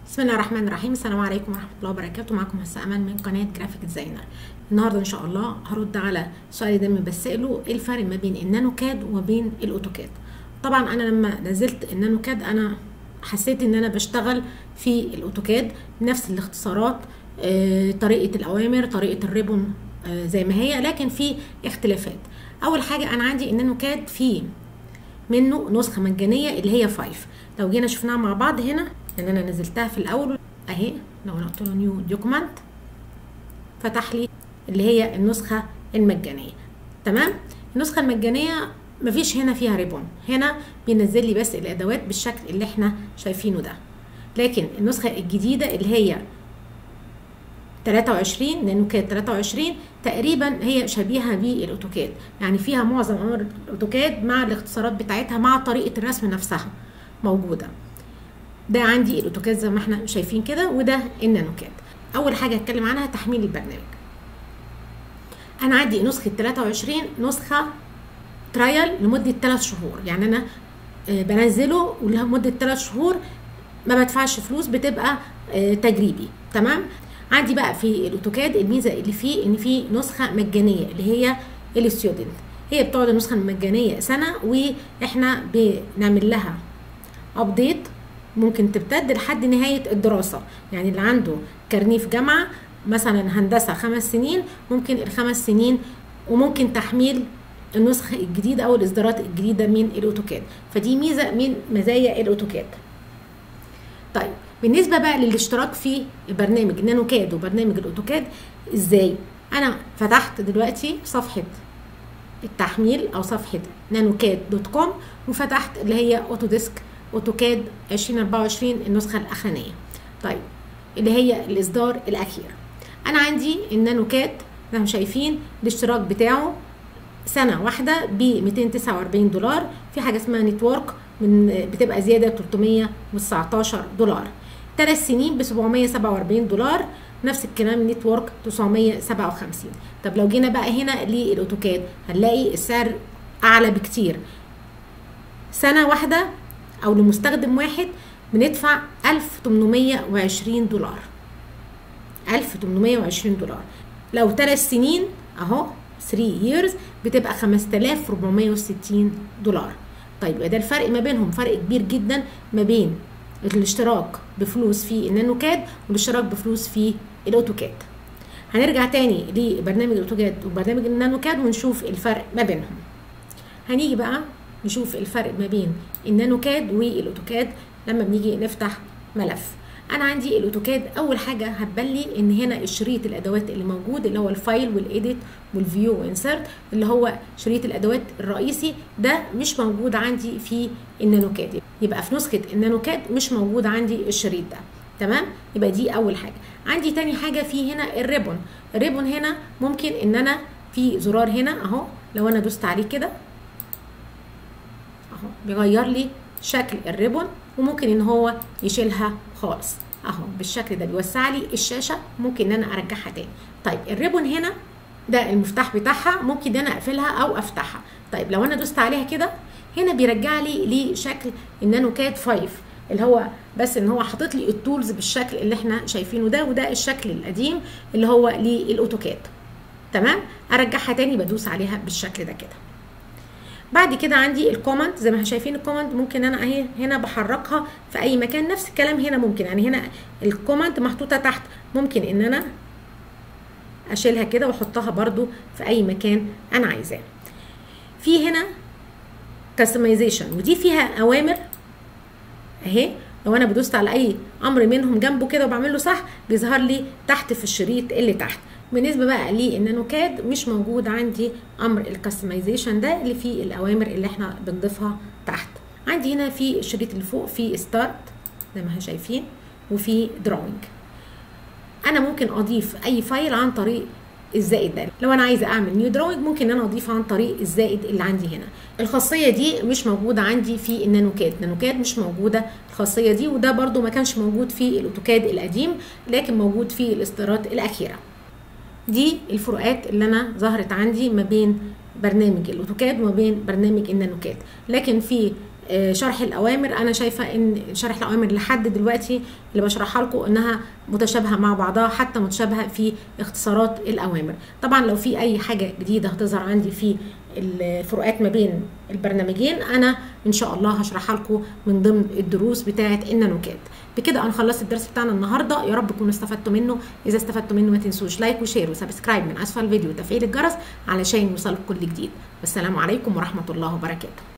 بسم الله الرحمن الرحيم السلام عليكم ورحمه الله وبركاته معكم هسه امان من قناه جرافيك ديزاينر النهارده ان شاء الله هرد على سؤال دايما بساله ايه الفرق ما بين النانو كاد وما بين الاوتوكاد طبعا انا لما نزلت النانو كاد انا حسيت ان انا بشتغل في الاوتوكاد نفس الاختصارات آه، طريقه الاوامر طريقه الريبون آه، زي ما هي لكن في اختلافات اول حاجه انا عندي النانو كاد فيه منه نسخه مجانيه اللي هي 5 لو جينا شفناها مع بعض هنا ان انا نزلتها في الاول اهي لو انا قلت له نيو دوكيمنت فتح لي اللي هي النسخه المجانيه تمام النسخه المجانيه مفيش هنا فيها ريبون هنا بينزل لي بس الادوات بالشكل اللي احنا شايفينه ده لكن النسخه الجديده اللي هي 23 نانو كاد 23 تقريبا هي شبيهه بالاوتوكاد يعني فيها معظم امر الاوتوكاد مع الاختصارات بتاعتها مع طريقه الرسم نفسها موجوده ده عندي الاوتوكاد زي ما احنا شايفين كده وده النانو كاد اول حاجه هتكلم عنها تحميل البرنامج انا عندي نسخه 23 نسخه ترايل لمده 3 شهور يعني انا بنزله ولمده 3 شهور ما بدفعش فلوس بتبقى تجريبي تمام عندي بقى في الاوتوكاد الميزه اللي فيه ان في نسخه مجانيه اللي هي الستودنت هي بتقعد النسخه المجانيه سنه واحنا بنعمل لها ابديت ممكن تمتد لحد نهايه الدراسه يعني اللي عنده كارنيه في جامعه مثلا هندسه خمس سنين ممكن الخمس سنين وممكن تحميل النسخه الجديده او الاصدارات الجديده من الاوتوكاد فدي ميزه من مزايا الاوتوكاد طيب بالنسبه بقى للاشتراك في البرنامج نانو كاد وبرنامج الاوتوكاد ازاي انا فتحت دلوقتي صفحه التحميل او صفحه نانوكاد دوت كوم وفتحت اللي هي اوتوديسك اوتوكاد 2024 النسخه الاخرانيه طيب اللي هي الاصدار الاخير انا عندي النانوكاد زي ما شايفين الاشتراك بتاعه سنه واحده ب 249 دولار في حاجه اسمها نتورك من بتبقى زياده 319 دولار ثلاث سنين ب 747 دولار نفس الكلام نتورك 957 طب لو جينا بقى هنا للاوتوكاد هنلاقي السعر اعلى بكتير سنه واحده او لمستخدم واحد بندفع 1820 دولار 1820 دولار لو 3 سنين اهو 3 years بتبقى 5460 دولار طيب يبقى ده الفرق ما بينهم فرق كبير جدا ما بين الاشتراك بفلوس في النانوكاد والاشتراك بفلوس في الاوتوكاد هنرجع تاني لبرنامج الاوتوكاد وبرنامج النانوكاد ونشوف الفرق ما بينهم هنيجي بقى نشوف الفرق ما بين النانوكاد والاوتوكاد لما بنيجي نفتح ملف انا عندي الاوتوكاد اول حاجه هتبان لي ان هنا الشريط الادوات اللي موجود اللي هو الفايل والايديت والفيو وانسرت اللي هو شريط الادوات الرئيسي ده مش موجود عندي في النانوكاد يبقى في نسخه النانوكاد مش موجود عندي الشريط ده تمام يبقى دي اول حاجه عندي تاني حاجه في هنا الريبون الريبون هنا ممكن ان انا في زرار هنا اهو لو انا دوست عليه كده اهو بيغير لي شكل الريبون وممكن ان هو يشيلها خالص اهو بالشكل ده بيوسع لي الشاشه ممكن ان انا ارجعها تاني طيب الريبون هنا ده المفتاح بتاعها ممكن ان انا اقفلها او افتحها طيب لو انا دوست عليها كده هنا بيرجع لي لشكل النانو كاد 5 اللي هو بس ان هو حاطط لي التولز بالشكل اللي احنا شايفينه ده وده الشكل القديم اللي هو للاوتوكاد تمام ارجعها تاني بدوس عليها بالشكل ده كده بعد كده عندي الكومنت زي ما احنا شايفين الكومنت ممكن انا اهي هنا بحركها في اي مكان نفس الكلام هنا ممكن يعني هنا الكومنت محطوطه تحت ممكن ان انا اشيلها كده واحطها برده في اي مكان انا عايزاه في هنا كاستمايزيشن ودي فيها اوامر اهي لو انا بدوست على اي امر منهم جنبه كده وبعمل له صح بيظهر لي تحت في الشريط اللي تحت بالنسبه بقى للنانوكاد مش موجود عندي امر الكاستمايزيشن ده اللي فيه الاوامر اللي احنا بنضيفها تحت عندي هنا في الشريط اللي فوق في ستارت زي ما احنا شايفين وفي دراونج انا ممكن اضيف اي فايل عن طريق الزائد ده لو انا عايزه اعمل نيو دراونج ممكن انا اضيفه عن طريق الزائد اللي عندي هنا الخاصيه دي مش موجوده عندي في النانوكاد النانوكاد مش موجوده الخاصيه دي وده برده ما كانش موجود في الاوتوكاد القديم لكن موجود في الاصدارات الاخيره دي الفروقات اللي انا ظهرت عندي ما بين برنامج الاوتوكاد وما بين برنامج النانوكاد لكن في شرح الاوامر انا شايفه ان شرح الاوامر لحد دلوقتي اللي بشرحها لكم انها متشابهه مع بعضها حتى متشابهه في اختصارات الاوامر طبعا لو في اي حاجه جديده هتظهر عندي في الفروقات ما بين البرنامجين انا ان شاء الله هشرحها لكم من ضمن الدروس بتاعه النانوكاد بكده انا خلصت الدرس بتاعنا النهارده يا رب تكونوا استفدتوا منه اذا استفدتوا منه ما تنسوش لايك وشير وسبسكرايب من اسفل الفيديو وتفعيل الجرس علشان يوصلكم كل جديد والسلام عليكم ورحمه الله وبركاته